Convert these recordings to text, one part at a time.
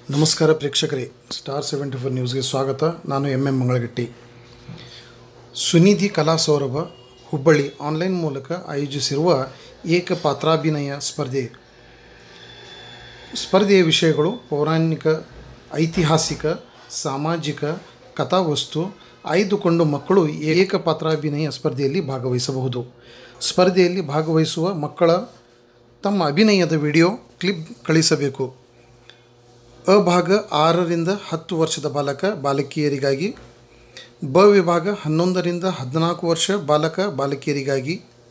ನಮಸ್ಕಾರ ಪ್ರೇಕ್ಷಕರೇ star seventy four ನ್ಯೂಸ್ಗೆ ಸ್ವಾಗತ ನಾನು ಎಂ ಎಂ ಮಂಗಳಗಟ್ಟಿ ಸುನಿಧಿ ಕಲಾ ಸೌರಭ ಹುಬ್ಬಳ್ಳಿ ಆನ್ಲೈನ್ ಮೂಲಕ ಆಯೋಜಿಸಿರುವ ಏಕಪಾತ್ರಾಭಿನಯ ಸ್ಪರ್ಧೆ ಸ್ಪರ್ಧೆಯ ವಿಷಯಗಳು ಪೌರಾಣಿಕ ಐತಿಹಾಸಿಕ ಸಾಮಾಜಿಕ ಕಥಾವಸ್ತು ಆಯ್ದುಕೊಂಡು ಮಕ್ಕಳು ಏಕಪಾತ್ರಾಭಿನಯ ಸ್ಪರ್ಧೆಯಲ್ಲಿ ಭಾಗವಹಿಸಬಹುದು ಸ್ಪರ್ಧೆಯಲ್ಲಿ ಭಾಗವಹಿಸುವ ಮಕ್ಕಳ ತಮ್ಮ ಅಭಿನಯದ ವಿಡಿಯೋ ಕ್ಲಿಪ್ ಕಳಿಸಬೇಕು ಅ ಭಾಗ ಆರರಿಂದ ಹತ್ತು ವರ್ಷದ ಬಾಲಕ ಬಾಲಕಿಯರಿಗಾಗಿ ಬ ವಿಭಾಗ ಹನ್ನೊಂದರಿಂದ ಹದಿನಾಲ್ಕು ವರ್ಷ ಬಾಲಕ ಬಾಲಕಿಯರಿಗಾಗಿ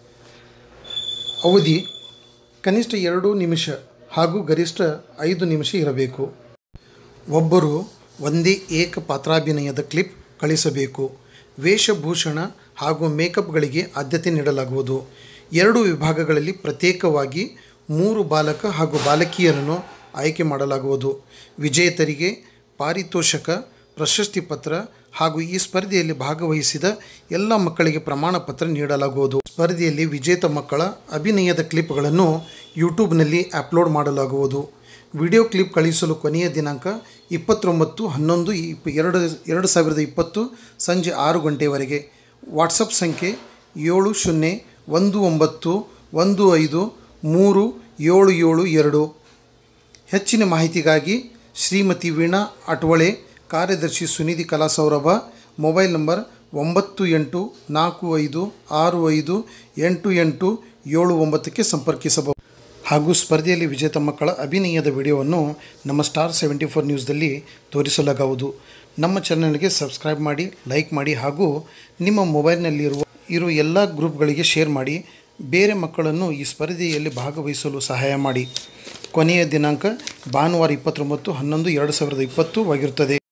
ಅವಧಿ ಕನಿಷ್ಠ ಎರಡು ನಿಮಿಷ ಹಾಗೂ ಗರಿಷ್ಠ ಐದು ನಿಮಿಷ ಇರಬೇಕು ಒಬ್ಬರು ಒಂದೇ ಏಕ ಪಾತ್ರಾಭಿನಯದ ಕ್ಲಿಪ್ ಕಳಿಸಬೇಕು ವೇಷಭೂಷಣ ಹಾಗೂ ಮೇಕಪ್ಗಳಿಗೆ ಆದ್ಯತೆ ನೀಡಲಾಗುವುದು ಎರಡು ವಿಭಾಗಗಳಲ್ಲಿ ಪ್ರತ್ಯೇಕವಾಗಿ ಮೂರು ಬಾಲಕ ಹಾಗೂ ಬಾಲಕಿಯರನ್ನು ಆಯ್ಕೆ ಮಾಡಲಾಗುವುದು ವಿಜೇತರಿಗೆ ಪಾರಿತೋಷಕ ಪ್ರಶಸ್ತಿ ಪತ್ರ ಹಾಗೂ ಈ ಸ್ಪರ್ಧೆಯಲ್ಲಿ ಭಾಗವಹಿಸಿದ ಎಲ್ಲ ಮಕ್ಕಳಿಗೆ ಪ್ರಮಾಣ ಪತ್ರ ನೀಡಲಾಗುವುದು ಸ್ಪರ್ಧೆಯಲ್ಲಿ ವಿಜೇತ ಮಕ್ಕಳ ಅಭಿನಯದ ಕ್ಲಿಪ್ಗಳನ್ನು ಯೂಟ್ಯೂಬ್ನಲ್ಲಿ ಅಪ್ಲೋಡ್ ಮಾಡಲಾಗುವುದು ವಿಡಿಯೋ ಕ್ಲಿಪ್ ಕಳುಹಿಸಲು ಕೊನೆಯ ದಿನಾಂಕ ಇಪ್ಪತ್ತೊಂಬತ್ತು ಹನ್ನೊಂದು ಇಪ್ ಎರಡು ಎರಡು ಸಾವಿರದ ಇಪ್ಪತ್ತು ಸಂಜೆ ಆರು ಗಂಟೆವರೆಗೆ ವಾಟ್ಸಪ್ ಸಂಖ್ಯೆ ಏಳು ಶೂನ್ಯ ಒಂದು ಒಂಬತ್ತು ಒಂದು ಐದು ಮೂರು ಏಳು ಏಳು ಎರಡು ಹೆಚ್ಚಿನ ಮಾಹಿತಿಗಾಗಿ ಶ್ರೀಮತಿ ವೀಣಾ ಅಟ್ವಳೆ ಕಾರ್ಯದರ್ಶಿ ಸುನಿಧಿ ಕಲಾ ಸೌರಭ ಮೊಬೈಲ್ ನಂಬರ್ ಒಂಬತ್ತು ಎಂಟು ನಾಲ್ಕು ಐದು ಆರು ಐದು ಎಂಟು ಎಂಟು ಏಳು ಒಂಬತ್ತಕ್ಕೆ ಸಂಪರ್ಕಿಸಬಹುದು ಹಾಗೂ ಸ್ಪರ್ಧೆಯಲ್ಲಿ ವಿಜೇತ ಮಕ್ಕಳ ಅಭಿನಯದ ವಿಡಿಯೋವನ್ನು ನಮ್ಮ ಸ್ಟಾರ್ ಸೆವೆಂಟಿ ಫೋರ್ ನ್ಯೂಸ್ದಲ್ಲಿ ತೋರಿಸಲಾಗುವುದು ನಮ್ಮ ಚಾನಲ್ಗೆ ಸಬ್ಸ್ಕ್ರೈಬ್ ಮಾಡಿ ಲೈಕ್ ಮಾಡಿ ಹಾಗೂ ನಿಮ್ಮ ಮೊಬೈಲ್ನಲ್ಲಿರುವ ಇರುವ ಎಲ್ಲ ಗ್ರೂಪ್ಗಳಿಗೆ ಶೇರ್ ಮಾಡಿ ಬೇರೆ ಮಕ್ಕಳನ್ನು ಈ ಸ್ಪರ್ಧೆಯಲ್ಲಿ ಭಾಗವಹಿಸಲು ಸಹಾಯ ಮಾಡಿ ಕೊನೆಯ ದಿನಾಂಕ ಭಾನುವಾರ ಇಪ್ಪತ್ತೊಂಬತ್ತು ಹನ್ನೊಂದು ಎರಡು ಸಾವಿರದ ಇಪ್ಪತ್ತು ಆಗಿರುತ್ತದೆ